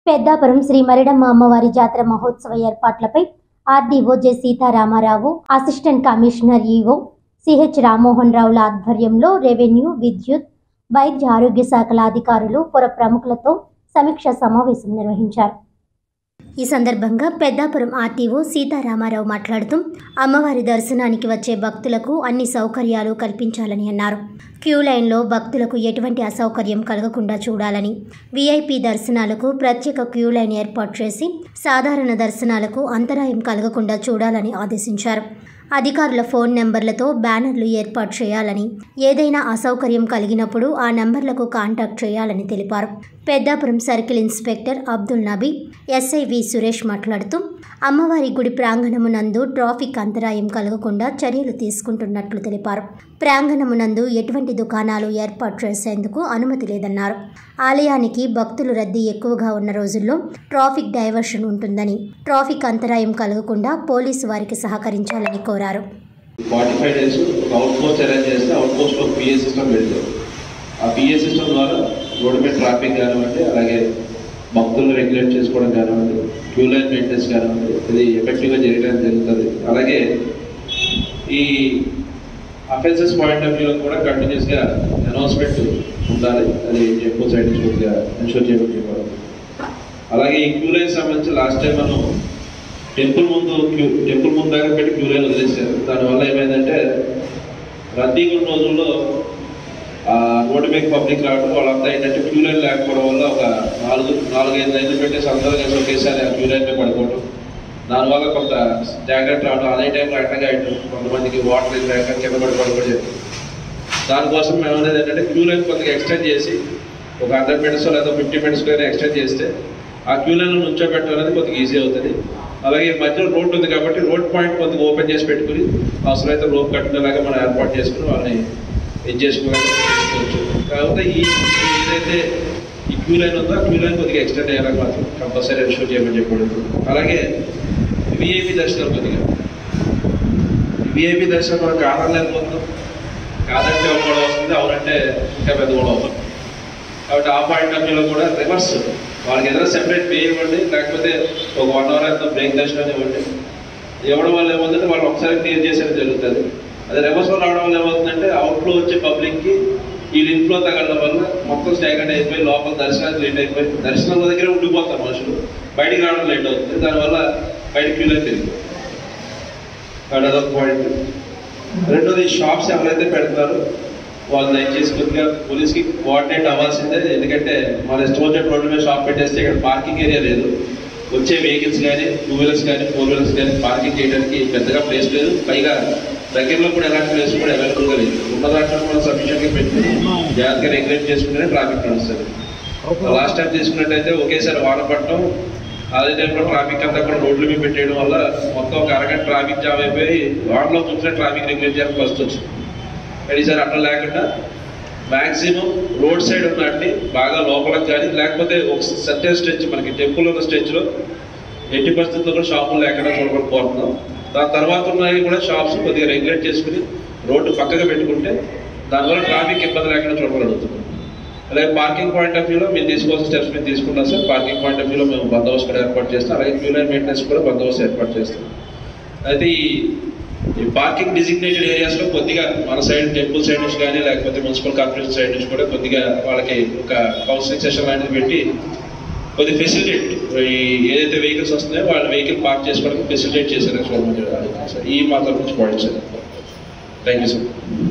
పెద్దాపురం శ్రీ మరిడమ్మ అమ్మవారి జాతర మహోత్సవ ఏర్పాట్లపై RDO J Sitaramarao assistant commissioner EO CH Rammohan రావుల ఆధ్వర్యంలో రెవెన్యూ విద్యుత్ వైద్య ఆరోగ్య శాఖల అధికారులు పుర ప్రముఖులతో సమీక్షా సమావేశం నిర్వహించారు ఈ సందర్భంగా పెద్దాపురం ఆర్టీఓ సీతారామారావు మాట్లాడుతూ అమ్మవారి దర్శనానికి వచ్చే భక్తులకు అన్ని సౌకర్యాలు కల్పించాలని అన్నారు క్యూ లైన్లో భక్తులకు ఎటువంటి అసౌకర్యం కలగకుండా చూడాలని వీఐపీ దర్శనాలకు ప్రత్యేక క్యూ లైన్ ఏర్పాటు చేసి సాధారణ దర్శనాలకు అంతరాయం కలగకుండా చూడాలని ఆదేశించారు అధికారుల ఫోన్ నెంబర్లతో బ్యానర్లు ఏర్పాటు చేయాలని ఏదైనా అసౌకర్యం కలిగినప్పుడు ఆ నెంబర్లకు కాంటాక్ట్ చేయాలని తెలిపారు Peddapuram circle inspector Abdul Nabi SI V Suresh మాట్లాడుతూ అమ్మవారి గుడి ప్రాంగణమునందు ట్రాఫిక్ అంతరాయం కలగకుండా చర్యలు తీసుకుంటున్నట్లు తెలిపారు ప్రాంగణమునందు ఎటువంటి దుకాణాలు ఏర్పాటు చేసేందుకు అనుమతి లేదన్నారు ఆలయానికి భక్తులు రద్దీ ఎక్కువగా ఉన్న రోజుల్లో ట్రాఫిక్ డైవర్షన్ ఉంటుందని ట్రాఫిక్ అంతరాయం కలగకుండా పోలీసు వారికి సహకరించాలని కోరారు ఫార్టీ ఫైవ్ డేస్ ఒక అవుట్ పోస్ట్ అరేంజ్ చేస్తే అవుట్ పోస్ట్లో పిఏ సిస్టమ్ పెడతారు ఆ పిఏ సిస్టమ్ ద్వారా రోడ్డు మీద ట్రాఫిక్ కానివ్వండి అలాగే భక్తులను రెగ్యులేట్ చేసుకోవడం కానివ్వండి క్యూ లైన్ మెయింటెన్స్ కానివ్వండి ఇది ఎఫెక్టివ్గా జరగడం జరుగుతుంది అలాగే ఈ అఫెన్సెస్ పాయింట్ ఆఫ్ వ్యూలో కూడా కంటిన్యూస్గా అనౌన్స్మెంట్ ఉండాలి అది ఎక్కువ సైడ్ నుంచి కొద్దిగా ఎన్షూర్ చేయడం చెప్పారు అలాగే ఈ క్యూ లైన్ సంబంధించి లాస్ట్ టైం మనం టెంపుల్ ముందు క్యూ టెంపుల్ ముందు దాకా పెట్టి క్యూ లైన్ వదిలేశారు దానివల్ల ఏమైందంటే రద్దీగా ఉన్న రోజుల్లో ఆ రోడ్డు మీద పబ్లిక్ రావడం వాళ్ళంతా ఏంటంటే క్యూ లైన్ లేకపోవడం వల్ల ఒక నాలుగు నాలుగైదు లైన్లు పెట్టేసి అందరూ కలిసి ఒకేసారి ఆ క్యూ లైన్ మీద పడిపోవడం దానివల్ల కొంత జాగ్రత్త రావడం అదే టైంలో ఎండగా ఇవ్వడం కొంతమందికి వాటర్ లేక కింద పడి పడిపోయి దానికోసం మేము అనేది ఏంటంటే క్యూ లైన్ కొద్దిగా ఎక్స్టెండ్ చేసి ఒక హండ్రెడ్ మినిట్స్ లేదా ఫిఫ్టీ మినిట్స్ కానీ ఎక్స్టెండ్ చేస్తే ఆ క్యూ లైన్ నుంచోబెట్టడం అనేది కొద్దిగా ఈజీ అవుతుంది అలాగే మధ్యలో రోడ్ ఉంది కాబట్టి రోడ్ పాయింట్ కొద్దిగా ఓపెన్ చేసి పెట్టుకుని అవసరమైతే రోప్ కట్టుకునేలాగా మనం ఏర్పాటు చేసుకుని వాళ్ళని ఇది చేసుకోవచ్చు కాకపోతే ఈ ఈ ఏదైతే ఈ క్యూ లైన్ ఉందో ఆ క్యూ లైన్ కొద్దిగా ఎక్స్టెండ్ అయ్యేలాగా మాత్రం కంపల్సరీ ఎన్షూర్ చేయమని చెప్పకూడదు అలాగే విఐపి దర్శనం కొద్దిగా విఐపి దర్శనం మనం కాదనలేకపోతున్నాం కాదంటే ఒక గొడవ వస్తుంది అవునంటే ఇంకా పెద్ద గొడవ అవుతుంది కాబట్టి ఆ పాయింట్ ఆఫ్ వ్యూలో కూడా రివర్స్ వాళ్ళకి ఏదైనా సెపరేట్ పే ఇవ్వండి లేకపోతే ఒక వన్ అవర్ ఎంత బ్రేక్ దర్శనం ఇవ్వండి ఇవ్వడం వల్ల ఏమవుతుందంటే వాళ్ళు ఒకసారి క్లియర్ చేసేది జరుగుతుంది అదే రివర్స్లో రావడం వల్ల ఏమవుతుందంటే అవుట్లో వచ్చే పబ్లిక్కి ఈ ఇన్ఫ్లో తగలడం వల్ల మొత్తం స్టాగండ్ అయిపోయి లోపల దర్శనానికి లేట్ అయిపోయి దర్శనం దగ్గర ఉండిపోతారు మనుషులు బయటికి రావడం లేట్ అవుతుంది దానివల్ల బయటికి క్యూలో తిరిగి కాబట్టి అదొక పాయింట్ రెండోది షాప్స్ ఎవరైతే పెడతారో వాళ్ళు దయచేసి కొద్దిగా పోలీస్కి కోఆర్డినేట్ అవ్వాల్సిందే ఎందుకంటే మన ఇష్టం వచ్చిన రోడ్డు మీద షాప్ పెట్టేస్తే ఇక్కడ పార్కింగ్ ఏరియా లేదు వచ్చే వెహికల్స్ కానీ టూ వీలర్స్ కానీ ఫోర్ వీలర్స్ కానీ పార్కింగ్ చేయడానికి పెద్దగా ప్లేస్ లేదు పైగా దగ్గరలో కూడా ఎలాంటి ప్లేస్ కూడా అవైలబుల్గా లేదు ఉన్న దాంట్లో మనం సఫిషియెంట్గా పెట్టుకుని జాగ్రత్తగా రెగ్యులేట్ చేసుకుంటేనే ట్రాఫిక్ నడుస్తుంది లాస్ట్ టైం తీసుకున్నట్టయితే ఒకేసారి వాన పట్టడం అదే టైంలో ట్రాఫిక్ అంతా కూడా రోడ్ల మీద పెట్టేయడం వల్ల మొత్తం ఒక అరగంట ట్రాఫిక్ జామ్ అయిపోయి వాటిలో కూర్చున్న ట్రాఫిక్ రెగ్యులేట్ చేయడానికి ఫస్ట్ వచ్చింది కానీ ఈసారి అట్లా లేకుండా మ్యాక్సిమం రోడ్ సైడ్ ఉన్నట్టు బాగా లోపలికి కానీ లేకపోతే ఒక సర్టెన్ స్ట్రెచ్ మనకి టెంపుల్ ఉన్న స్ట్రెచ్లో ఎట్టి పరిస్థితుల్లో కూడా షాపులు లేకుండా చూడకుండా పోతున్నాం దాని తర్వాత ఉన్నాయి కూడా షాప్స్ కొద్దిగా రెగ్యులేట్ చేసుకుని రోడ్డు పక్కగా పెట్టుకుంటే దానివల్ల ట్రాఫిక్ ఇబ్బంది లేకుండా చూడగలుగుతున్నాం అలాగే పార్కింగ్ పాయింట్ ఆఫ్ వ్యూలో మీరు తీసుకోవాల్సిన స్టెప్స్ మేము తీసుకున్నాం సార్ పార్కింగ్ పాయింట్ ఆఫ్ వ్యూలో మేము బందోబస్తు కూడా ఏర్పాటు చేస్తాం అలాగే క్యూ లైన్ మెయింటెనెన్స్ కూడా బందోబస్తు ఏర్పాటు చేస్తాం అయితే ఈ ఈ పార్కింగ్ డిజిగ్నేటెడ్ ఏరియాస్లో కొద్దిగా మన సైడ్ టెంపుల్ సైడ్ నుంచి కానీ లేకపోతే మున్సిపల్ కార్పొరేషన్ సైడ్ నుంచి కూడా కొద్దిగా వాళ్ళకి ఒక కౌన్సిలింగ్ సెషన్ లాంటిది పెట్టి కొద్ది ఫెసిలిటేట్ ఈ ఏదైతే వెహికల్స్ వస్తున్నాయో వాళ్ళ వెహికల్ పార్క్ చేసుకోవడానికి ఫెసిలిటేట్ చేశారు గవర్నమెంట్ సార్ ఈ మాత్రం నుంచి point sir thank you sir